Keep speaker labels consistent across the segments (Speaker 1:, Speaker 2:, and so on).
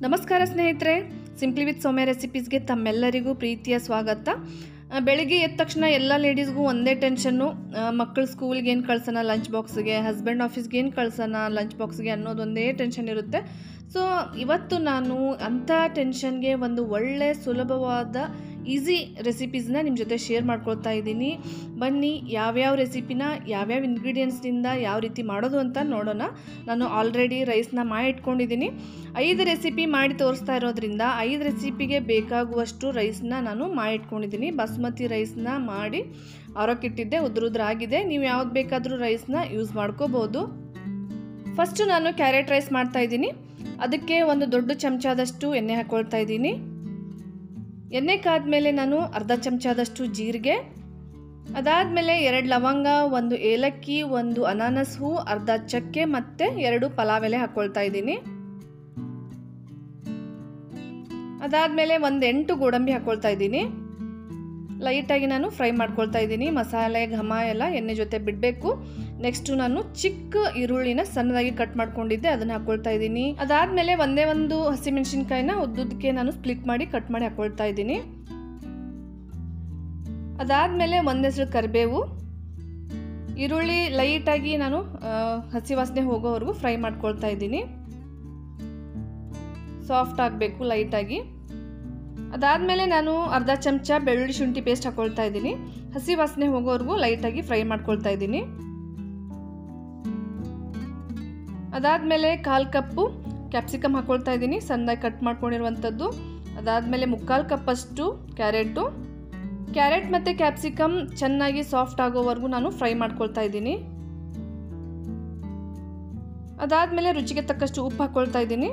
Speaker 1: ನಮಸ್ಕಾರ ಸ್ನೇಹಿತರೆ simply with ಸೌಮ್ಯ ರೆಸಿಪೀಸ್ಗೆ ತಮ್ಮೆಲ್ಲರಿಗೂ ಪ್ರೀತಿಯ ಸ್ವಾಗತ ಆ, ಬೆಳಿಗ್ಗೆ ಎದ್ದ ತಕ್ಷಣ ಎಲ್ಲ ಲೇಡೀಸ್ಗೂ ಒಂದೇ ಟೆನ್ಷನ್ನು ಮಕ್ಕಳು ಸ್ಕೂಲ್ಗೆ ಏನು ಕಳ್ಸೋಣ ಲಂಚ್ ಬಾಕ್ಸ್ಗೆ ಹಸ್ಬೆಂಡ್ ಆಫೀಸ್ಗೆ ಏನು ಕಳ್ಸೋಣ ಲಂಚ್ ಬಾಕ್ಸ್ಗೆ ಅನ್ನೋದೊಂದೇ ಟೆನ್ಷನ್ ಇರುತ್ತೆ ಸೊ ಇವತ್ತು ನಾನು ಅಂಥ ಟೆನ್ಷನ್ಗೆ ಒಂದು ಒಳ್ಳೆ ಸುಲಭವಾದ ಈಸಿ ರೆಸಿಪೀಸ್ನ ನಿಮ್ಮ ಜೊತೆ ಶೇರ್ ಮಾಡ್ಕೊಳ್ತಾ ಇದ್ದೀನಿ ಬನ್ನಿ ಯಾವ್ಯಾವ ರೆಸಿಪಿನ ಯಾವ್ಯಾವ ಇಂಗ್ರೀಡಿಯೆಂಟ್ಸ್ನಿಂದ ಯಾವ ರೀತಿ ಮಾಡೋದು ಅಂತ ನೋಡೋಣ ನಾನು ಆಲ್ರೆಡಿ ರೈಸ್ನ ಮಾಡಿ ಇಟ್ಕೊಂಡಿದ್ದೀನಿ ಐದು ರೆಸಿಪಿ ಮಾಡಿ ತೋರಿಸ್ತಾ ಇರೋದ್ರಿಂದ ಐದು ರೆಸಿಪಿಗೆ ಬೇಕಾಗುವಷ್ಟು ರೈಸ್ನ ನಾನು ಮಾಡಿ ಇಟ್ಕೊಂಡಿದ್ದೀನಿ ಬಾಸುಮತಿ ರೈಸ್ನ ಮಾಡಿ ಆರೋಕ್ಕಿಟ್ಟಿದ್ದೆ ಉದ್ರುದ್ರಾಗಿದೆ ನೀವು ಯಾವ್ದು ಬೇಕಾದರೂ ರೈಸ್ನ ಯೂಸ್ ಮಾಡ್ಕೋಬೋದು ಫಸ್ಟು ನಾನು ಕ್ಯಾರೆಟ್ ರೈಸ್ ಮಾಡ್ತಾ ಇದ್ದೀನಿ ಅದಕ್ಕೆ ಒಂದು ದೊಡ್ಡ ಚಮಚದಷ್ಟು ಎಣ್ಣೆ ಹಾಕ್ಕೊಳ್ತಾ ಇದ್ದೀನಿ ಎಣ್ಣೆ ಕಾದ್ಮೇಲೆ ನಾನು ಅರ್ಧ ಚಮಚದಷ್ಟು ಜೀರಿಗೆ ಅದಾದಮೇಲೆ ಎರಡು ಲವಂಗ ಒಂದು ಏಲಕ್ಕಿ ಒಂದು ಅನಾನಸ್ ಹೂ ಅರ್ಧ ಚಕ್ಕೆ ಮತ್ತು ಎರಡು ಪಲಾವ್ ಎಲೆ ಹಾಕ್ಕೊಳ್ತಾ ಇದ್ದೀನಿ ಅದಾದಮೇಲೆ ಒಂದು ಎಂಟು ಗೋಡಂಬಿ ಹಾಕ್ಕೊಳ್ತಾ ಇದ್ದೀನಿ ಲೈಟಾಗಿ ನಾನು ಫ್ರೈ ಮಾಡ್ಕೊಳ್ತಾ ಇದ್ದೀನಿ ಮಸಾಲೆ ಘಮ ಎಲ್ಲ ಎಣ್ಣೆ ಜೊತೆ ಬಿಡಬೇಕು ನೆಕ್ಸ್ಟು ನಾನು ಚಿಕ್ಕ ಈರುಳ್ಳಿನ ಸಣ್ಣದಾಗಿ ಕಟ್ ಮಾಡ್ಕೊಂಡಿದ್ದೆ ಅದನ್ನ ಹಾಕ್ಕೊಳ್ತಾ ಇದ್ದೀನಿ ಅದಾದಮೇಲೆ ಒಂದೇ ಒಂದು ಹಸಿಮೆಣಸಿನ್ಕಾಯಿನ ಉದ್ದುದಕ್ಕೆ ನಾನು ಸ್ಪ್ಲಿಟ್ ಮಾಡಿ ಕಟ್ ಮಾಡಿ ಹಾಕ್ಕೊಳ್ತಾ ಇದ್ದೀನಿ ಅದಾದಮೇಲೆ ಒಂದೆಸರು ಕರಿಬೇವು ಈರುಳ್ಳಿ ಲೈಟಾಗಿ ನಾನು ಆ, ಹಸಿ ವಾಸನೆ ಹೋಗೋವರೆಗೂ ಫ್ರೈ ಮಾಡ್ಕೊಳ್ತಾ ಇದ್ದೀನಿ ಸಾಫ್ಟ್ ಆಗಬೇಕು ಲೈಟಾಗಿ ಅದಾದಮೇಲೆ ನಾನು ಅರ್ಧ ಚಮಚ ಬೆಳ್ಳುಳ್ಳಿ ಶುಂಠಿ ಪೇಸ್ಟ್ ಹಾಕ್ಕೊಳ್ತಾ ಇದ್ದೀನಿ ಹಸಿ ವಾಸನೆ ಹೋಗೋವರೆಗೂ ಲೈಟಾಗಿ ಫ್ರೈ ಮಾಡ್ಕೊಳ್ತಾ ಇದ್ದೀನಿ ಅದಾದಮೇಲೆ ಕಾಲು ಕಪ್ಪು ಕ್ಯಾಪ್ಸಿಕಮ್ ಹಾಕ್ಕೊಳ್ತಾ ಇದ್ದೀನಿ ಸಣ್ಣದಾಗಿ ಕಟ್ ಮಾಡ್ಕೊಂಡಿರುವಂಥದ್ದು ಅದಾದಮೇಲೆ ಮುಕ್ಕಾಲು ಕಪ್ಪಷ್ಟು ಕ್ಯಾರೆಟು ಕ್ಯಾರೆಟ್ ಮತ್ತು ಕ್ಯಾಪ್ಸಿಕಮ್ ಚೆನ್ನಾಗಿ ಸಾಫ್ಟ್ ಆಗೋವರೆಗೂ ನಾನು ಫ್ರೈ ಮಾಡ್ಕೊಳ್ತಾ ಇದ್ದೀನಿ ಅದಾದಮೇಲೆ ರುಚಿಗೆ ತಕ್ಕಷ್ಟು ಉಪ್ಪು ಹಾಕ್ಕೊಳ್ತಾ ಇದ್ದೀನಿ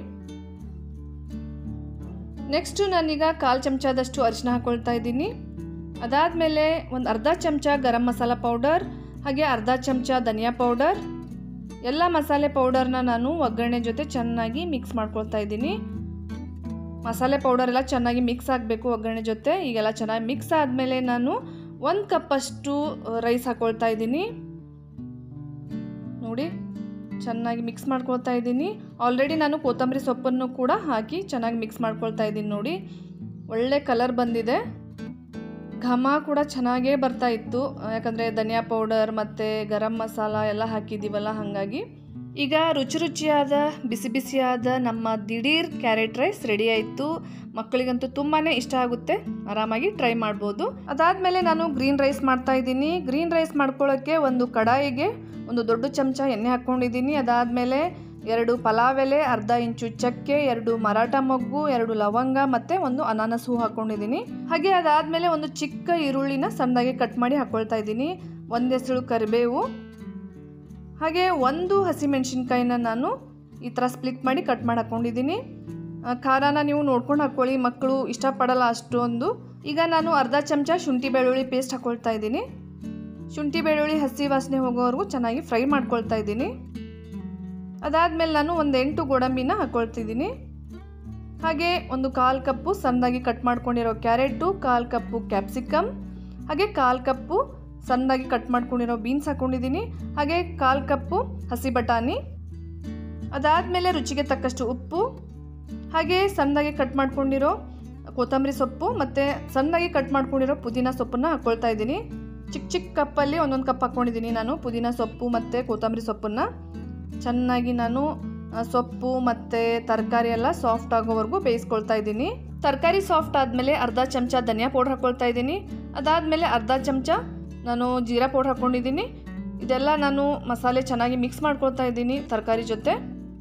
Speaker 1: ನೆಕ್ಸ್ಟು ನಾನೀಗ ಕಾಲು ಚಮಚದಷ್ಟು ಅರಿಶಿನ ಹಾಕ್ಕೊಳ್ತಾ ಇದ್ದೀನಿ ಅದಾದಮೇಲೆ ಒಂದು ಅರ್ಧ ಚಮಚ ಗರಂ ಮಸಾಲ ಪೌಡರ್ ಹಾಗೆ ಅರ್ಧ ಚಮಚ ಧನಿಯಾ ಪೌಡರ್ ಎಲ್ಲ ಮಸಾಲೆ ಪೌಡರ್ನ ನಾನು ಒಗ್ಗರಣೆ ಜೊತೆ ಚೆನ್ನಾಗಿ ಮಿಕ್ಸ್ ಮಾಡ್ಕೊಳ್ತಾ ಇದ್ದೀನಿ ಮಸಾಲೆ ಪೌಡರ್ ಎಲ್ಲ ಚೆನ್ನಾಗಿ ಮಿಕ್ಸ್ ಆಗಬೇಕು ಒಗ್ಗರಣೆ ಜೊತೆ ಈಗೆಲ್ಲ ಚೆನ್ನಾಗಿ ಮಿಕ್ಸ್ ಆದಮೇಲೆ ನಾನು ಒಂದು ಕಪ್ಪಷ್ಟು ರೈಸ್ ಹಾಕ್ಕೊಳ್ತಾ ಇದ್ದೀನಿ ನೋಡಿ ಚೆನ್ನಾಗಿ ಮಿಕ್ಸ್ ಮಾಡ್ಕೊಳ್ತಾ ಇದ್ದೀನಿ ಆಲ್ರೆಡಿ ನಾನು ಕೊತ್ತಂಬರಿ ಸೊಪ್ಪನ್ನು ಕೂಡ ಹಾಕಿ ಚೆನ್ನಾಗಿ ಮಿಕ್ಸ್ ಮಾಡ್ಕೊಳ್ತಾ ಇದ್ದೀನಿ ನೋಡಿ ಒಳ್ಳೆ ಕಲರ್ ಬಂದಿದೆ ಘಮ ಕೂಡ ಚೆನ್ನಾಗೇ ಬರ್ತಾ ಇತ್ತು ಯಾಕಂದರೆ ಧನಿಯಾ ಪೌಡರ್ ಮತ್ತು ಗರಂ ಮಸಾಲ ಎಲ್ಲ ಹಾಕಿದ್ದೀವಲ್ಲ ಹಾಗಾಗಿ ಈಗ ರುಚಿ ರುಚಿಯಾದ ಬಿಸಿ ಬಿಸಿಯಾದ ನಮ್ಮ ದಿಢೀರ್ ಕ್ಯಾರೆಟ್ ರೈಸ್ ರೆಡಿ ಆಯಿತು ಮಕ್ಕಳಿಗಂತೂ ತುಂಬಾ ಇಷ್ಟ ಆಗುತ್ತೆ ಆರಾಮಾಗಿ ಟ್ರೈ ಮಾಡ್ಬೋದು ಅದಾದಮೇಲೆ ನಾನು ಗ್ರೀನ್ ರೈಸ್ ಮಾಡ್ತಾ ಇದ್ದೀನಿ ಗ್ರೀನ್ ರೈಸ್ ಮಾಡ್ಕೊಳ್ಳೋಕ್ಕೆ ಒಂದು ಕಡಾಯಿಗೆ ಒಂದು ದೊಡ್ಡ ಚಮಚ ಎಣ್ಣೆ ಹಾಕ್ಕೊಂಡಿದ್ದೀನಿ ಅದಾದಮೇಲೆ ಎರಡು ಪಲಾವ್ ಎಲೆ ಅರ್ಧ ಇಂಚು ಚಕ್ಕೆ ಎರಡು ಮರಾಠ ಮೊಗ್ಗು ಎರಡು ಲವಂಗ ಮತ್ತು ಒಂದು ಅನಾನಸ್ ಹೂ ಹಾಕ್ಕೊಂಡಿದ್ದೀನಿ ಹಾಗೆ ಅದಾದಮೇಲೆ ಒಂದು ಚಿಕ್ಕ ಈರುಳ್ಳಿನ ಸಣ್ಣದಾಗಿ ಕಟ್ ಮಾಡಿ ಹಾಕ್ಕೊಳ್ತಾ ಇದ್ದೀನಿ ಒಂದು ಹೆಸರು ಕರಿಬೇವು ಹಾಗೆ ಒಂದು ಹಸಿಮೆಣಸಿನ್ಕಾಯಿನ ನಾನು ಈ ಥರ ಸ್ಪ್ಲಿಟ್ ಮಾಡಿ ಕಟ್ ಮಾಡಿ ಹಾಕ್ಕೊಂಡಿದ್ದೀನಿ ಆ, ಖಾರನ ನೀವು ನೋಡ್ಕೊಂಡು ಹಾಕ್ಕೊಳ್ಳಿ ಮಕ್ಕಳು ಇಷ್ಟಪಡಲ್ಲ ಅಷ್ಟೊಂದು ಈಗ ನಾನು ಅರ್ಧ ಚಮಚ ಶುಂಠಿ ಬೆಳ್ಳುಳ್ಳಿ ಪೇಸ್ಟ್ ಹಾಕ್ಕೊಳ್ತಾ ಇದ್ದೀನಿ ಶುಂಠಿ ಬೆಳ್ಳುಳ್ಳಿ ಹಸಿ ವಾಸನೆ ಹೋಗೋವರೆಗೂ ಚೆನ್ನಾಗಿ ಫ್ರೈ ಮಾಡ್ಕೊಳ್ತಾ ಇದ್ದೀನಿ ಅದಾದಮೇಲೆ ನಾನು ಒಂದು ಎಂಟು ಗೋಡಂಬಿನ ಹಾಕ್ಕೊಳ್ತಿದ್ದೀನಿ ಹಾಗೆ ಒಂದು ಕಾಲು ಕಪ್ಪು ಸಣ್ಣದಾಗಿ ಕಟ್ ಮಾಡ್ಕೊಂಡಿರೋ ಕ್ಯಾರೆಟು ಕಾಲು ಕಪ್ಪು ಕ್ಯಾಪ್ಸಿಕಮ್ ಹಾಗೆ ಕಾಲು ಕಪ್ಪು ಸಣ್ಣದಾಗಿ ಕಟ್ ಮಾಡ್ಕೊಂಡಿರೋ ಬೀನ್ಸ್ ಹಾಕ್ಕೊಂಡಿದ್ದೀನಿ ಹಾಗೆ ಕಾಲು ಕಪ್ಪು ಹಸಿ ಬಟಾಣಿ ಅದಾದಮೇಲೆ ರುಚಿಗೆ ತಕ್ಕಷ್ಟು ಉಪ್ಪು ಹಾಗೆ ಸಣ್ಣದಾಗಿ ಕಟ್ ಮಾಡ್ಕೊಂಡಿರೋ ಕೊತ್ತಂಬರಿ ಸೊಪ್ಪು ಮತ್ತು ಸಣ್ಣದಾಗಿ ಕಟ್ ಮಾಡ್ಕೊಂಡಿರೋ ಪುದೀನ ಸೊಪ್ಪನ್ನು ಹಾಕ್ಕೊಳ್ತಾ ಇದ್ದೀನಿ ಚಿಕ್ಕ ಚಿಕ್ಕ ಕಪ್ಪಲ್ಲಿ ಒಂದೊಂದು ಕಪ್ ಹಾಕ್ಕೊಂಡಿದ್ದೀನಿ ನಾನು ಪುದೀನ ಸೊಪ್ಪು ಮತ್ತು ಕೊತ್ತಂಬರಿ ಸೊಪ್ಪನ್ನು ಚೆನ್ನಾಗಿ ನಾನು ಆ, ಸೊಪ್ಪು ಮತ್ತು ತರಕಾರಿ ಎಲ್ಲ ಸಾಫ್ಟ್ ಆಗೋವರೆಗೂ ಬೇಯಿಸ್ಕೊಳ್ತಾ ಇದ್ದೀನಿ ತರಕಾರಿ ಸಾಫ್ಟ್ ಆದಮೇಲೆ ಅರ್ಧ ಚಮಚ ಧನಿಯಾ ಪೌಡ್ರ್ ಹಾಕ್ಕೊಳ್ತಾ ಇದ್ದೀನಿ ಅದಾದಮೇಲೆ ಅರ್ಧ ಚಮಚ ನಾನು ಜೀರಾ ಪೌಡ್ರ್ ಹಾಕ್ಕೊಂಡಿದ್ದೀನಿ ಇದೆಲ್ಲ ನಾನು ಮಸಾಲೆ ಚೆನ್ನಾಗಿ ಮಿಕ್ಸ್ ಮಾಡ್ಕೊಳ್ತಾ ಇದ್ದೀನಿ ತರಕಾರಿ ಜೊತೆ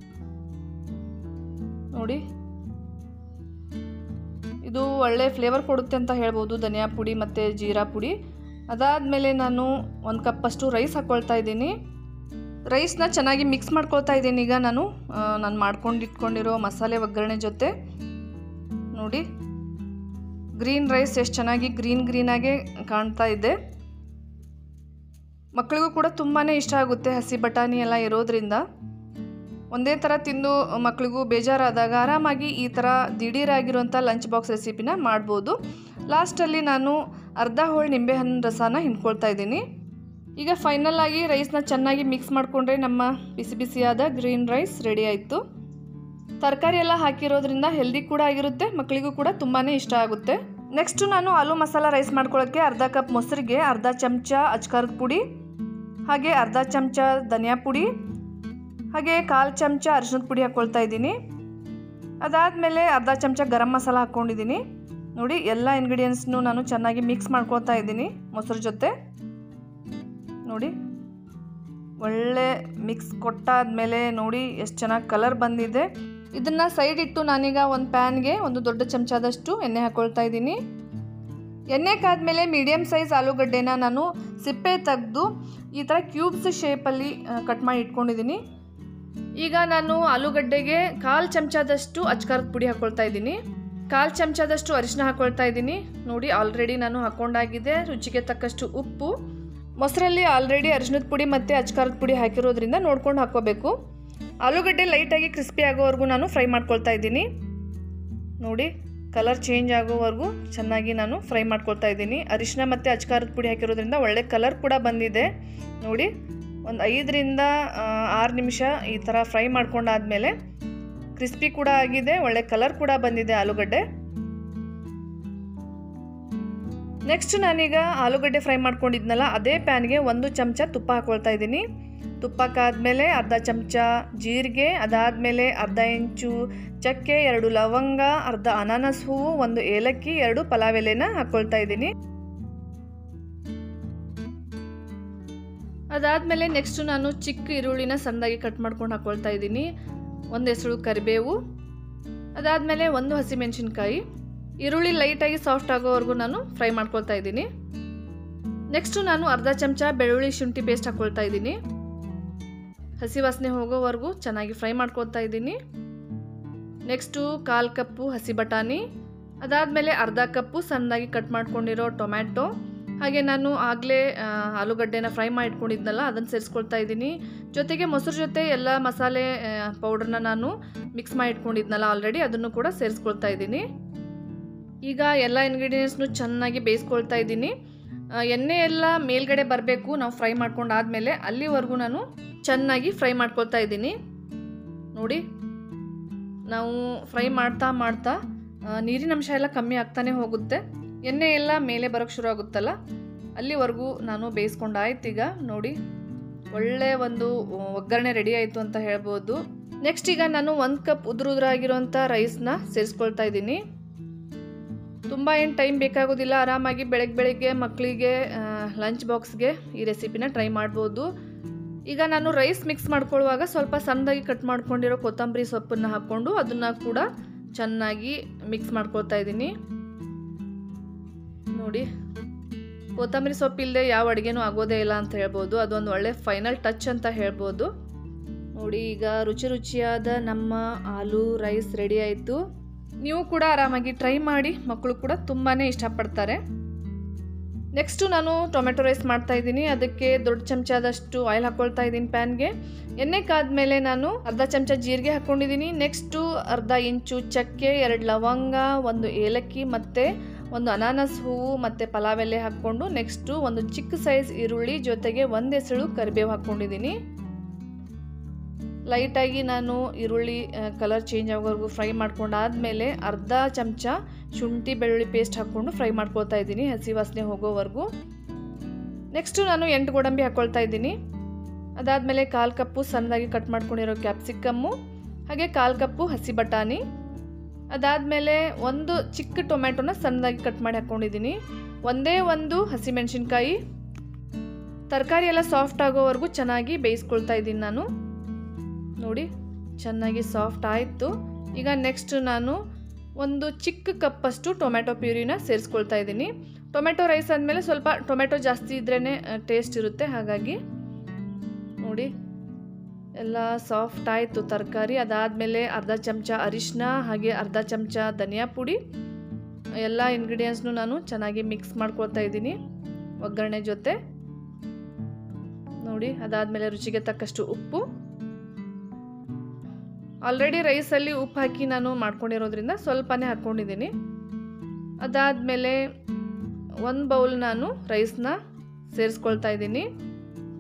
Speaker 1: ನೋಡಿ ಇದು ಒಳ್ಳೆ ಫ್ಲೇವರ್ ಕೊಡುತ್ತೆ ಅಂತ ಹೇಳ್ಬೋದು ಧನಿಯಾ ಪುಡಿ ಮತ್ತು ಜೀರಾ ಪುಡಿ ಅದಾದಮೇಲೆ ನಾನು ಒಂದು ಕಪ್ಪಷ್ಟು ರೈಸ್ ಹಾಕ್ಕೊಳ್ತಾ ಇದ್ದೀನಿ ರೈಸ್ನ ಚೆನ್ನಾಗಿ ಮಿಕ್ಸ್ ಮಾಡ್ಕೊಳ್ತಾ ಇದ್ದೀನಿ ಈಗ ನಾನು ಆ, ನಾನು ಮಾಡ್ಕೊಂಡು ಇಟ್ಕೊಂಡಿರೋ ಮಸಾಲೆ ಒಗ್ಗರಣೆ ಜೊತೆ ನೋಡಿ ಗ್ರೀನ್ ರೈಸ್ ಎಷ್ಟು ಚೆನ್ನಾಗಿ ಗ್ರೀನ್ ಗ್ರೀನಾಗೆ ಕಾಣ್ತಾ ಇದೆ ಮಕ್ಕಳಿಗೂ ಕೂಡ ತುಂಬಾ ಇಷ್ಟ ಆಗುತ್ತೆ ಹಸಿ ಬಟಾಣಿ ಎಲ್ಲ ಇರೋದ್ರಿಂದ ಒಂದೇ ಥರ ತಿಂದು ಮಕ್ಕಳಿಗೂ ಬೇಜಾರಾದಾಗ ಆರಾಮಾಗಿ ಈ ಥರ ದಿಢೀರಾಗಿರುವಂಥ ಲಂಚ್ ಬಾಕ್ಸ್ ರೆಸಿಪಿನ ಮಾಡ್ಬೋದು ಲಾಸ್ಟಲ್ಲಿ ನಾನು ಅರ್ಧ ಹೋಳು ನಿಂಬೆಹಣ್ಣು ರಸನ ಹಿಂಡ್ಕೊಳ್ತಾ ಇದ್ದೀನಿ ಈಗ ಫೈನಲ್ ಆಗಿ ರೈಸ್ನ ಚೆನ್ನಾಗಿ ಮಿಕ್ಸ್ ಮಾಡಿಕೊಂಡ್ರೆ ನಮ್ಮ ಬಿಸಿ ಬಿಸಿಯಾದ ಗ್ರೀನ್ ರೈಸ್ ರೆಡಿ ಆಯಿತು ತರಕಾರಿ ಎಲ್ಲ ಹಾಕಿರೋದ್ರಿಂದ ಹೆಲ್ದಿ ಕೂಡ ಆಗಿರುತ್ತೆ ಮಕ್ಕಳಿಗೂ ಕೂಡ ತುಂಬಾ ಇಷ್ಟ ಆಗುತ್ತೆ ನೆಕ್ಸ್ಟು ನಾನು ಆಲೂ ಮಸಾಲ ರೈಸ್ ಮಾಡ್ಕೊಳ್ಳೋಕ್ಕೆ ಅರ್ಧ ಕಪ್ ಮೊಸರಿಗೆ ಅರ್ಧ ಚಮಚ ಅಚ್ಕಾರದ ಪುಡಿ ಹಾಗೆ ಅರ್ಧ ಚಮಚ ಧನಿಯಾ ಪುಡಿ ಹಾಗೆ ಕಾಲು ಚಮಚ ಅರಿಶಿನದ ಪುಡಿ ಹಾಕ್ಕೊಳ್ತಾ ಇದ್ದೀನಿ ಅದಾದಮೇಲೆ ಅರ್ಧ ಚಮಚ ಗರಂ ಮಸಾಲ ಹಾಕ್ಕೊಂಡಿದ್ದೀನಿ ನೋಡಿ ಎಲ್ಲ ಇಂಗ್ರೀಡಿಯೆಂಟ್ಸ್ನು ನಾನು ಚೆನ್ನಾಗಿ ಮಿಕ್ಸ್ ಮಾಡ್ಕೊಳ್ತಾ ಇದ್ದೀನಿ ಮೊಸರು ಜೊತೆ ನೋಡಿ ಒಳ್ಳೆ ಮಿಕ್ಸ್ ಕೊಟ್ಟಾದ್ಮೇಲೆ ನೋಡಿ ಎಷ್ಟು ಚೆನ್ನಾಗಿ ಕಲರ್ ಬಂದಿದೆ ಇದನ್ನು ಸೈಡ್ ಇಟ್ಟು ನಾನೀಗ ಒಂದು ಪ್ಯಾನ್ಗೆ ಒಂದು ದೊಡ್ಡ ಚಮಚದಷ್ಟು ಎಣ್ಣೆ ಹಾಕ್ಕೊಳ್ತಾ ಇದ್ದೀನಿ ಎಣ್ಣೆ ಕಾದ್ಮೇಲೆ ಮೀಡಿಯಮ್ ಸೈಜ್ ಆಲೂಗಡ್ಡೆನ ನಾನು ಸಿಪ್ಪೆ ತೆಗೆದು ಈ ಥರ ಕ್ಯೂಬ್ಸ್ ಶೇಪಲ್ಲಿ ಕಟ್ ಮಾಡಿ ಇಟ್ಕೊಂಡಿದ್ದೀನಿ ಈಗ ನಾನು ಆಲೂಗಡ್ಡೆಗೆ ಕಾಲು ಚಮಚದಷ್ಟು ಅಚ್ಕಾರದ ಪುಡಿ ಹಾಕ್ಕೊಳ್ತಾ ಇದ್ದೀನಿ ಕಾಲು ಚಮಚದಷ್ಟು ಅರಿಶಿನ ಹಾಕ್ಕೊಳ್ತಾ ಇದ್ದೀನಿ ನೋಡಿ ಆಲ್ರೆಡಿ ನಾನು ಹಾಕ್ಕೊಂಡಾಗಿದೆ ರುಚಿಗೆ ತಕ್ಕಷ್ಟು ಉಪ್ಪು ಮೊಸರಲ್ಲಿ ಆಲ್ರೆಡಿ ಅರಿಶಿನದ ಪುಡಿ ಮತ್ತು ಅಚ್ಕಾರದ ಪುಡಿ ಹಾಕಿರೋದ್ರಿಂದ ನೋಡ್ಕೊಂಡು ಹಾಕ್ಕೋಬೇಕು ಆಲೂಗಡ್ಡೆ ಲೈಟಾಗಿ ಕ್ರಿಸ್ಪಿ ಆಗೋವರೆಗೂ ನಾನು ಫ್ರೈ ಮಾಡ್ಕೊಳ್ತಾ ಇದ್ದೀನಿ ನೋಡಿ ಕಲರ್ ಚೇಂಜ್ ಆಗೋವರೆಗೂ ಚೆನ್ನಾಗಿ ನಾನು ಫ್ರೈ ಮಾಡ್ಕೊಳ್ತಾ ಇದ್ದೀನಿ ಅರಿಶಿನ ಮತ್ತು ಅಚ್ಕಾರದ ಪುಡಿ ಹಾಕಿರೋದ್ರಿಂದ ಒಳ್ಳೆ ಕಲರ್ ಕೂಡ ಬಂದಿದೆ ನೋಡಿ ಒಂದು ಐದರಿಂದ ಆರು ನಿಮಿಷ ಈ ಥರ ಫ್ರೈ ಮಾಡ್ಕೊಂಡಾದ್ಮೇಲೆ ಕ್ರಿಸ್ಪಿ ಕೂಡ ಆಗಿದೆ ಒಳ್ಳೆ ಕಲರ್ ಕೂಡ ಬಂದಿದೆ ಆಲೂಗಡ್ಡೆ ನೆಕ್ಸ್ಟ್ ನಾನೀಗ ಆಲೂಗಡ್ಡೆ ಫ್ರೈ ಮಾಡ್ಕೊಂಡಿದ್ನಲ್ಲ ಅದೇ ಪ್ಯಾನ್ಗೆ ಒಂದು ಚಮಚ ತುಪ್ಪ ಹಾಕ್ಕೊಳ್ತಾ ಇದ್ದೀನಿ ತುಪ್ಪಕ್ಕಾದ್ಮೇಲೆ ಅರ್ಧ ಚಮಚ ಜೀರಿಗೆ ಅದಾದಮೇಲೆ ಅರ್ಧ ಇಂಚು ಚಕ್ಕೆ ಎರಡು ಲವಂಗ ಅರ್ಧ ಅನಾನಸ್ ಹೂವು ಒಂದು ಏಲಕ್ಕಿ ಎರಡು ಪಲಾವ್ ಎಲೆನ ಹಾಕ್ಕೊಳ್ತಾ ಇದ್ದೀನಿ ಅದಾದಮೇಲೆ ನೆಕ್ಸ್ಟು ನಾನು ಚಿಕ್ಕ ಈರುಳ್ಳಿನ ಸಣ್ಣದಾಗಿ ಕಟ್ ಮಾಡ್ಕೊಂಡು ಹಾಕ್ಕೊಳ್ತಾ ಇದ್ದೀನಿ ಒಂದು ಹೆಸರು ಕರಿಬೇವು ಅದಾದಮೇಲೆ ಒಂದು ಹಸಿಮೆಣಸಿನ್ಕಾಯಿ ಈರುಳ್ಳಿ ಲೈಟಾಗಿ ಸಾಫ್ಟ್ ಆಗೋವರೆಗೂ ನಾನು ಫ್ರೈ ಮಾಡ್ಕೊಳ್ತಾ ಇದ್ದೀನಿ ನೆಕ್ಸ್ಟು ನಾನು ಅರ್ಧ ಚಮಚ ಬೆಳ್ಳುಳ್ಳಿ ಶುಂಠಿ ಪೇಸ್ಟ್ ಹಾಕ್ಕೊಳ್ತಾ ಇದ್ದೀನಿ ಹಸಿ ವಾಸನೆ ಹೋಗೋವರೆಗೂ ಚೆನ್ನಾಗಿ ಫ್ರೈ ಮಾಡ್ಕೊಳ್ತಾ ಇದ್ದೀನಿ ನೆಕ್ಸ್ಟು ಕಾಲು ಕಪ್ಪು ಹಸಿ ಬಟಾಣಿ ಅದಾದಮೇಲೆ ಅರ್ಧ ಕಪ್ಪು ಸಣ್ಣದಾಗಿ ಕಟ್ ಮಾಡ್ಕೊಂಡಿರೋ ಟೊಮ್ಯಾಟೊ ಹಾಗೆ ನಾನು ಆಗಲೇ ಆಲೂಗಡ್ಡೆನ ಫ್ರೈ ಮಾಡಿ ಇಟ್ಕೊಂಡಿದ್ನಲ್ಲ ಅದನ್ನು ಸೇರಿಸ್ಕೊಳ್ತಾ ಇದ್ದೀನಿ ಜೊತೆಗೆ ಮೊಸರು ಜೊತೆ ಎಲ್ಲ ಮಸಾಲೆ ಪೌಡ್ರನ್ನ ನಾನು ಮಿಕ್ಸ್ ಮಾಡಿ ಇಟ್ಕೊಂಡಿದ್ನಲ್ಲ ಆಲ್ರೆಡಿ ಅದನ್ನು ಕೂಡ ಸೇರಿಸ್ಕೊಳ್ತಾ ಇದ್ದೀನಿ ಈಗ ಎಲ್ಲ ಇಂಗ್ರೀಡಿಯೆಂಟ್ಸ್ನು ಚೆನ್ನಾಗಿ ಬೇಯಿಸ್ಕೊಳ್ತಾ ಇದ್ದೀನಿ ಎಣ್ಣೆ ಎಲ್ಲ ಮೇಲ್ಗಡೆ ಬರಬೇಕು ನಾವು ಫ್ರೈ ಮಾಡ್ಕೊಂಡಾದ್ಮೇಲೆ ಅಲ್ಲಿವರೆಗೂ ನಾನು ಚೆನ್ನಾಗಿ ಫ್ರೈ ಮಾಡ್ಕೊಳ್ತಾ ಇದ್ದೀನಿ ನೋಡಿ ನಾವು ಫ್ರೈ ಮಾಡ್ತಾ ಮಾಡ್ತಾ ನೀರಿನ ಅಂಶ ಎಲ್ಲ ಕಮ್ಮಿ ಆಗ್ತಾನೆ ಹೋಗುತ್ತೆ ಎಣ್ಣೆ ಎಲ್ಲ ಮೇಲೆ ಬರೋಕ್ಕೆ ಶುರು ಆಗುತ್ತಲ್ಲ ಅಲ್ಲಿವರೆಗೂ ನಾನು ಬೇಯಿಸ್ಕೊಂಡಾಯ್ತು ಈಗ ನೋಡಿ ಒಳ್ಳೆ ಒಂದು ಒಗ್ಗರಣೆ ರೆಡಿ ಆಯಿತು ಅಂತ ಹೇಳ್ಬೋದು ನೆಕ್ಸ್ಟ್ ಈಗ ನಾನು ಒಂದು ಕಪ್ ಉದುರು ಉದುರಾಗಿರೋಂಥ ರೈಸ್ನ ಸೇರಿಸ್ಕೊಳ್ತಾ ಇದ್ದೀನಿ ತುಂಬ ಏನು ಟೈಮ್ ಬೇಕಾಗೋದಿಲ್ಲ ಆರಾಮಾಗಿ ಬೆಳಗ್ಗೆ ಬೆಳಗ್ಗೆ ಮಕ್ಕಳಿಗೆ ಲಂಚ್ ಬಾಕ್ಸ್ಗೆ ಈ ರೆಸಿಪಿನ ಟ್ರೈ ಮಾಡ್ಬೋದು ಈಗ ನಾನು ರೈಸ್ ಮಿಕ್ಸ್ ಮಾಡ್ಕೊಳ್ಳುವಾಗ ಸ್ವಲ್ಪ ಸಣ್ಣದಾಗಿ ಕಟ್ ಮಾಡ್ಕೊಂಡಿರೋ ಕೊತ್ತಂಬರಿ ಸೊಪ್ಪನ್ನು ಹಾಕ್ಕೊಂಡು ಅದನ್ನು ಕೂಡ ಚೆನ್ನಾಗಿ ಮಿಕ್ಸ್ ಮಾಡ್ಕೊಳ್ತಾ ಇದ್ದೀನಿ ನೋಡಿ ಕೊತ್ತಂಬರಿ ಸೊಪ್ಪಿಲ್ಲದೆ ಯಾವ ಅಡುಗೆನೂ ಆಗೋದೇ ಇಲ್ಲ ಅಂತ ಹೇಳ್ಬೋದು ಅದೊಂದು ಒಳ್ಳೆ ಫೈನಲ್ ಟಚ್ ಅಂತ ಹೇಳ್ಬೋದು ನೋಡಿ ಈಗ ರುಚಿ ರುಚಿಯಾದ ನಮ್ಮ ಆಲೂ ರೈಸ್ ರೆಡಿ ಆಯಿತು ನೀವು ಕೂಡ ಆರಾಮಾಗಿ ಟ್ರೈ ಮಾಡಿ ಮಕ್ಕಳು ಕೂಡ ತುಂಬಾ ಇಷ್ಟಪಡ್ತಾರೆ ನೆಕ್ಸ್ಟು ನಾನು ಟೊಮೆಟೊ ರೈಸ್ ಮಾಡ್ತಾ ಇದ್ದೀನಿ ಅದಕ್ಕೆ ದೊಡ್ಡ ಚಮಚದಷ್ಟು ಆಯಿಲ್ ಹಾಕ್ಕೊಳ್ತಾ ಇದ್ದೀನಿ ಪ್ಯಾನ್ಗೆ ಎಣ್ಣೆ ಕಾದ್ಮೇಲೆ ನಾನು ಅರ್ಧ ಚಮಚ ಜೀರಿಗೆ ಹಾಕ್ಕೊಂಡಿದ್ದೀನಿ ನೆಕ್ಸ್ಟು ಅರ್ಧ ಇಂಚು ಚಕ್ಕೆ ಎರಡು ಲವಂಗ ಒಂದು ಏಲಕ್ಕಿ ಮತ್ತು ಒಂದು ಅನಾನಸ್ ಹೂವು ಮತ್ತು ಪಲಾವ್ ಎಲೆ ಹಾಕ್ಕೊಂಡು ನೆಕ್ಸ್ಟು ಒಂದು ಚಿಕ್ಕ ಸೈಜ್ ಈರುಳ್ಳಿ ಜೊತೆಗೆ ಒಂದು ಎಸಳು ಕರಿಬೇವು ಹಾಕ್ಕೊಂಡಿದ್ದೀನಿ ಲೈಟಾಗಿ ನಾನು ಈರುಳ್ಳಿ ಕಲರ್ ಚೇಂಜ್ ಆಗೋವರೆಗೂ ಫ್ರೈ ಮಾಡ್ಕೊಂಡಾದ್ಮೇಲೆ ಅರ್ಧ ಚಮಚ ಶುಂಠಿ ಬೆಳ್ಳುಳ್ಳಿ ಪೇಸ್ಟ್ ಹಾಕ್ಕೊಂಡು ಫ್ರೈ ಮಾಡ್ಕೊಳ್ತಾ ಇದ್ದೀನಿ ಹಸಿ ವಾಸನೆ ಹೋಗೋವರೆಗೂ ನೆಕ್ಸ್ಟು ನಾನು ಎಂಟು ಗೋಡಂಬಿ ಹಾಕ್ಕೊಳ್ತಾ ಇದ್ದೀನಿ ಅದಾದಮೇಲೆ ಕಾಲು ಕಪ್ಪು ಸಣ್ಣದಾಗಿ ಕಟ್ ಮಾಡ್ಕೊಂಡಿರೋ ಕ್ಯಾಪ್ಸಿಕಮ್ಮು ಹಾಗೆ ಕಾಲು ಕಪ್ಪು ಹಸಿ ಬಟಾಣಿ ಅದಾದಮೇಲೆ ಒಂದು ಚಿಕ್ಕ ಟೊಮ್ಯಾಟೊನ ಸಣ್ಣದಾಗಿ ಕಟ್ ಮಾಡಿ ಹಾಕ್ಕೊಂಡಿದ್ದೀನಿ ಒಂದೇ ಒಂದು ಹಸಿಮೆಣಸಿನ್ಕಾಯಿ ತರಕಾರಿ ಎಲ್ಲ ಸಾಫ್ಟ್ ಆಗೋವರೆಗೂ ಚೆನ್ನಾಗಿ ಬೇಯಿಸ್ಕೊಳ್ತಾ ಇದ್ದೀನಿ ನಾನು ನೋಡಿ ಚೆನ್ನಾಗಿ ಸಾಫ್ಟ್ ಆಯಿತು ಈಗ ನೆಕ್ಸ್ಟ್ ನಾನು ಒಂದು ಚಿಕ್ಕ ಕಪ್ಪಷ್ಟು ಟೊಮ್ಯಾಟೊ ಪ್ಯೂರಿನ ಸೇರಿಸ್ಕೊಳ್ತಾ ಇದ್ದೀನಿ ಟೊಮೆಟೊ ರೈಸ್ ಆದಮೇಲೆ ಸ್ವಲ್ಪ ಟೊಮೆಟೊ ಜಾಸ್ತಿ ಇದ್ರೇ ಟೇಸ್ಟ್ ಇರುತ್ತೆ ಹಾಗಾಗಿ ನೋಡಿ ಎಲ್ಲ ಸಾಫ್ಟ್ ಆಯಿತು ತರಕಾರಿ ಅದಾದಮೇಲೆ ಅರ್ಧ ಚಮಚ ಅರಿಶಿನ ಹಾಗೆ ಅರ್ಧ ಚಮಚ ಧನಿಯಾ ಪುಡಿ ಎಲ್ಲ ಇಂಗ್ರೀಡಿಯೆಂಟ್ಸ್ನು ನಾನು ಚೆನ್ನಾಗಿ ಮಿಕ್ಸ್ ಮಾಡ್ಕೊಳ್ತಾ ಇದ್ದೀನಿ ಒಗ್ಗರಣೆ ಜೊತೆ ನೋಡಿ ಅದಾದಮೇಲೆ ರುಚಿಗೆ ತಕ್ಕಷ್ಟು ಉಪ್ಪು ಆಲ್ರೆಡಿ ರೈಸಲ್ಲಿ ಉಪ್ಪು ಹಾಕಿ ನಾನು ಮಾಡ್ಕೊಂಡಿರೋದ್ರಿಂದ ಸ್ವಲ್ಪನೇ ಹಾಕ್ಕೊಂಡಿದ್ದೀನಿ ಅದಾದಮೇಲೆ ಒಂದು ಬೌಲ್ ನಾನು ರೈಸ್ನ ಸೇರಿಸ್ಕೊಳ್ತಾ ಇದ್ದೀನಿ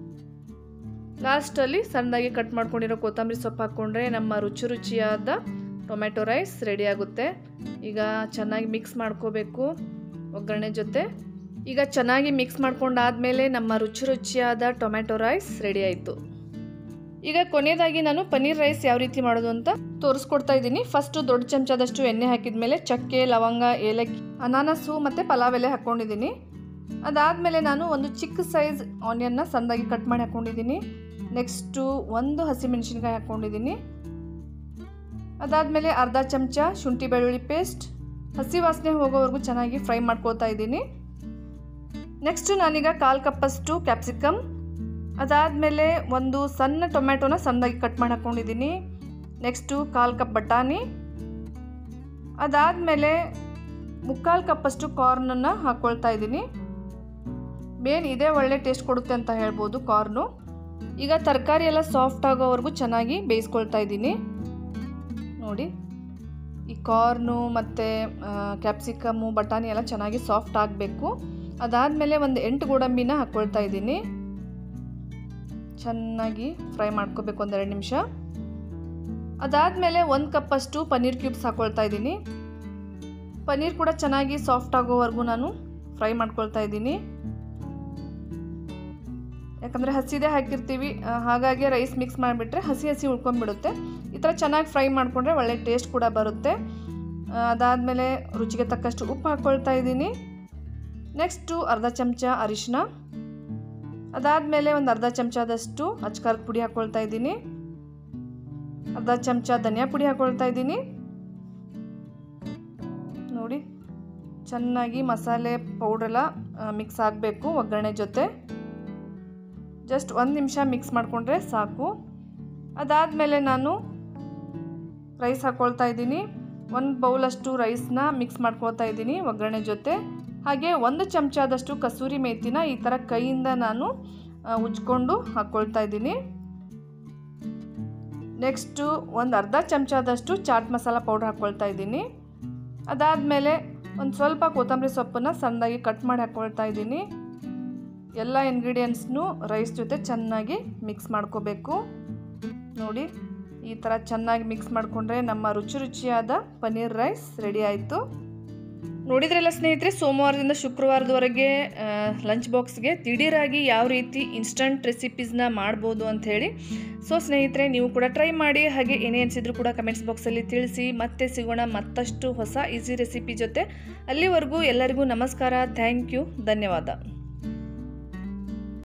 Speaker 1: ಲಾಸ್ಟಲ್ಲಿ ಸಣ್ಣದಾಗಿ ಕಟ್ ಮಾಡ್ಕೊಂಡಿರೋ ಕೊತ್ತಂಬರಿ ಸೊಪ್ಪು ಹಾಕ್ಕೊಂಡ್ರೆ ನಮ್ಮ ರುಚಿ ರುಚಿಯಾದ ಟೊಮೆಟೊ ರೈಸ್ ರೆಡಿ ಆಗುತ್ತೆ ಈಗ ಚೆನ್ನಾಗಿ ಮಿಕ್ಸ್ ಮಾಡ್ಕೋಬೇಕು ಒಗ್ಗರಣೆ ಜೊತೆ ಈಗ ಚೆನ್ನಾಗಿ ಮಿಕ್ಸ್ ಮಾಡ್ಕೊಂಡಾದ್ಮೇಲೆ ನಮ್ಮ ರುಚಿ ರುಚಿಯಾದ ಟೊಮೆಟೊ ರೈಸ್ ರೆಡಿ ಆಯಿತು ಈಗ ಕೊನೆಯದಾಗಿ ನಾನು ಪನ್ನೀರ್ ರೈಸ್ ಯಾವ ರೀತಿ ಮಾಡೋದು ಅಂತ ತೋರಿಸ್ಕೊಡ್ತಾ ಇದ್ದೀನಿ ಫಸ್ಟು ದೊಡ್ಡ ಚಮಚದಷ್ಟು ಎಣ್ಣೆ ಹಾಕಿದ ಮೇಲೆ ಚಕ್ಕೆ ಲವಂಗ ಏಲಕ್ಕಿ ಅನಾನಸು ಮತ್ತು ಪಲಾವ್ ಎಲೆ ಹಾಕ್ಕೊಂಡಿದ್ದೀನಿ ಅದಾದಮೇಲೆ ನಾನು ಒಂದು ಚಿಕ್ಕ ಸೈಜ್ ಆನಿಯನ್ನ ಸಣ್ಣದಾಗಿ ಕಟ್ ಮಾಡಿ ಹಾಕ್ಕೊಂಡಿದ್ದೀನಿ ನೆಕ್ಸ್ಟು ಒಂದು ಹಸಿಮೆಣಸಿನ್ಕಾಯಿ ಹಾಕ್ಕೊಂಡಿದ್ದೀನಿ ಅದಾದಮೇಲೆ ಅರ್ಧ ಚಮಚ ಶುಂಠಿ ಬೆಳ್ಳುಳ್ಳಿ ಪೇಸ್ಟ್ ಹಸಿ ವಾಸನೆ ಹೋಗೋವರೆಗೂ ಚೆನ್ನಾಗಿ ಫ್ರೈ ಮಾಡ್ಕೋತಾ ಇದ್ದೀನಿ ನೆಕ್ಸ್ಟು ನಾನೀಗ ಕಾಲು ಕಪ್ಪಷ್ಟು ಕ್ಯಾಪ್ಸಿಕಮ್ ಅದಾದಮೇಲೆ ಒಂದು ಸಣ್ಣ ಟೊಮ್ಯಾಟೊನ ಸಣ್ಣದಾಗಿ ಕಟ್ ಮಾಡಿ ಹಾಕ್ಕೊಂಡಿದ್ದೀನಿ ನೆಕ್ಸ್ಟು ಕಾಲು ಕಪ್ ಬಟಾಣಿ ಅದಾದಮೇಲೆ ಮುಕ್ಕಾಲು ಕಪ್ಪಷ್ಟು ಕಾರ್ನನ್ನು ಹಾಕ್ಕೊಳ್ತಾ ಇದ್ದೀನಿ ಮೇನ್ ಇದೇ ಒಳ್ಳೆ ಟೇಸ್ಟ್ ಕೊಡುತ್ತೆ ಅಂತ ಹೇಳ್ಬೋದು ಕಾರ್ನು ಈಗ ತರಕಾರಿ ಎಲ್ಲ ಸಾಫ್ಟ್ ಆಗೋವರೆಗೂ ಚೆನ್ನಾಗಿ ಬೇಯಿಸ್ಕೊಳ್ತಾ ಇದ್ದೀನಿ ನೋಡಿ ಈ ಕಾರ್ನು ಮತ್ತು ಕ್ಯಾಪ್ಸಿಕಮ್ಮು ಬಟಾಣಿ ಎಲ್ಲ ಚೆನ್ನಾಗಿ ಸಾಫ್ಟ್ ಆಗಬೇಕು ಅದಾದಮೇಲೆ ಒಂದು ಎಂಟು ಗೋಡಂಬಿನ ಹಾಕ್ಕೊಳ್ತಾ ಇದ್ದೀನಿ ಚೆನ್ನಾಗಿ ಫ್ರೈ ಮಾಡ್ಕೋಬೇಕು ಒಂದೆರಡು ನಿಮಿಷ ಅದಾದಮೇಲೆ ಒಂದು ಕಪ್ಪಷ್ಟು ಪನ್ನೀರ್ ಕ್ಯೂಬ್ಸ್ ಹಾಕ್ಕೊಳ್ತಾ ಇದ್ದೀನಿ ಪನ್ನೀರ್ ಕೂಡ ಚೆನ್ನಾಗಿ ಸಾಫ್ಟ್ ಆಗೋವರೆಗೂ ನಾನು ಫ್ರೈ ಮಾಡ್ಕೊಳ್ತಾ ಇದ್ದೀನಿ ಯಾಕಂದರೆ ಹಸಿದೇ ಹಾಕಿರ್ತೀವಿ ಆ, ಹಾಗಾಗಿ ರೈಸ್ ಮಿಕ್ಸ್ ಮಾಡಿಬಿಟ್ರೆ ಹಸಿ ಹಸಿ ಉಳ್ಕೊಂಡ್ಬಿಡುತ್ತೆ ಈ ಥರ ಚೆನ್ನಾಗಿ ಫ್ರೈ ಮಾಡಿಕೊಂಡ್ರೆ ಒಳ್ಳೆ ಟೇಸ್ಟ್ ಕೂಡ ಬರುತ್ತೆ ಆ, ಅದಾದಮೇಲೆ ರುಚಿಗೆ ತಕ್ಕಷ್ಟು ಉಪ್ಪು ಹಾಕ್ಕೊಳ್ತಾ ಇದ್ದೀನಿ ನೆಕ್ಸ್ಟು ಅರ್ಧ ಚಮಚ ಅರಿಶಿನ ಅದಾದಮೇಲೆ ಒಂದು ಅರ್ಧ ಚಮಚದಷ್ಟು ಅಚ್ಕಾರದ ಪುಡಿ ಹಾಕ್ಕೊಳ್ತಾ ಇದ್ದೀನಿ ಅರ್ಧ ಚಮಚ ಧನಿಯಾ ಪುಡಿ ಹಾಕ್ಕೊಳ್ತಾ ಇದ್ದೀನಿ ನೋಡಿ ಚೆನ್ನಾಗಿ ಮಸಾಲೆ ಪೌಡ್ರೆಲ್ಲ ಮಿಕ್ಸ್ ಆಗಬೇಕು ಒಗ್ಗರಣೆ ಜೊತೆ ಜಸ್ಟ್ ಒಂದು ನಿಮಿಷ ಮಿಕ್ಸ್ ಮಾಡಿಕೊಂಡ್ರೆ ಸಾಕು ಅದಾದಮೇಲೆ ನಾನು ರೈಸ್ ಹಾಕ್ಕೊಳ್ತಾ ಇದ್ದೀನಿ ಒಂದು ಬೌಲಷ್ಟು ರೈಸ್ನ ಮಿಕ್ಸ್ ಮಾಡ್ಕೊಳ್ತಾ ಇದ್ದೀನಿ ಒಗ್ಗರಣೆ ಜೊತೆ ಹಾಗೆ ಒಂದು ಚಮಚದಷ್ಟು ಕಸೂರಿ ಮೇಥಿನ ಈ ಥರ ಕೈಯಿಂದ ನಾನು ಆ, ಉಜ್ಕೊಂಡು ಹಾಕ್ಕೊಳ್ತಾ ಇದ್ದೀನಿ ನೆಕ್ಸ್ಟು ಒಂದು ಅರ್ಧ ಚಮಚದಷ್ಟು ಚಾಟ್ ಮಸಾಲ ಪೌಡ್ರ್ ಹಾಕ್ಕೊಳ್ತಾ ಇದ್ದೀನಿ ಅದಾದಮೇಲೆ ಒಂದು ಸ್ವಲ್ಪ ಕೊತ್ತಂಬರಿ ಸೊಪ್ಪನ್ನು ಸಣ್ಣದಾಗಿ ಕಟ್ ಮಾಡಿ ಹಾಕ್ಕೊಳ್ತಾ ಇದ್ದೀನಿ ಎಲ್ಲ ಇಂಗ್ರೀಡಿಯೆಂಟ್ಸ್ನು ರೈಸ್ ಜೊತೆ ಚೆನ್ನಾಗಿ ಮಿಕ್ಸ್ ಮಾಡ್ಕೋಬೇಕು ನೋಡಿ ಈ ಥರ ಚೆನ್ನಾಗಿ ಮಿಕ್ಸ್ ಮಾಡಿಕೊಂಡ್ರೆ ನಮ್ಮ ರುಚಿ ರುಚಿಯಾದ ಪನ್ನೀರ್ ರೈಸ್ ರೆಡಿ ಆಯಿತು ನೋಡಿದ್ರಲ್ಲ ಸ್ನೇಹಿತರೆ ಸೋಮವಾರದಿಂದ ಶುಕ್ರವಾರದವರೆಗೆ ಲಂಚ್ ಬಾಕ್ಸ್ಗೆ ದಿಢೀರಾಗಿ ಯಾವ ರೀತಿ ಇನ್ಸ್ಟಂಟ್ ರೆಸಿಪೀಸ್ನ ಮಾಡ್ಬೋದು ಅಂತ ಹೇಳಿ ಸೊ ಸ್ನೇಹಿತರೆ ನೀವು ಕೂಡ ಟ್ರೈ ಮಾಡಿ ಹಾಗೆ ಏನೇ ಅನಿಸಿದ್ರು ಕೂಡ ಕಮೆಂಟ್ಸ್ ಬಾಕ್ಸಲ್ಲಿ ತಿಳಿಸಿ ಮತ್ತೆ ಸಿಗೋಣ ಮತ್ತಷ್ಟು ಹೊಸ ಈಸಿ ರೆಸಿಪಿ ಜೊತೆ ಅಲ್ಲಿವರೆಗೂ ಎಲ್ಲರಿಗೂ ನಮಸ್ಕಾರ ಥ್ಯಾಂಕ್ ಯು ಧನ್ಯವಾದ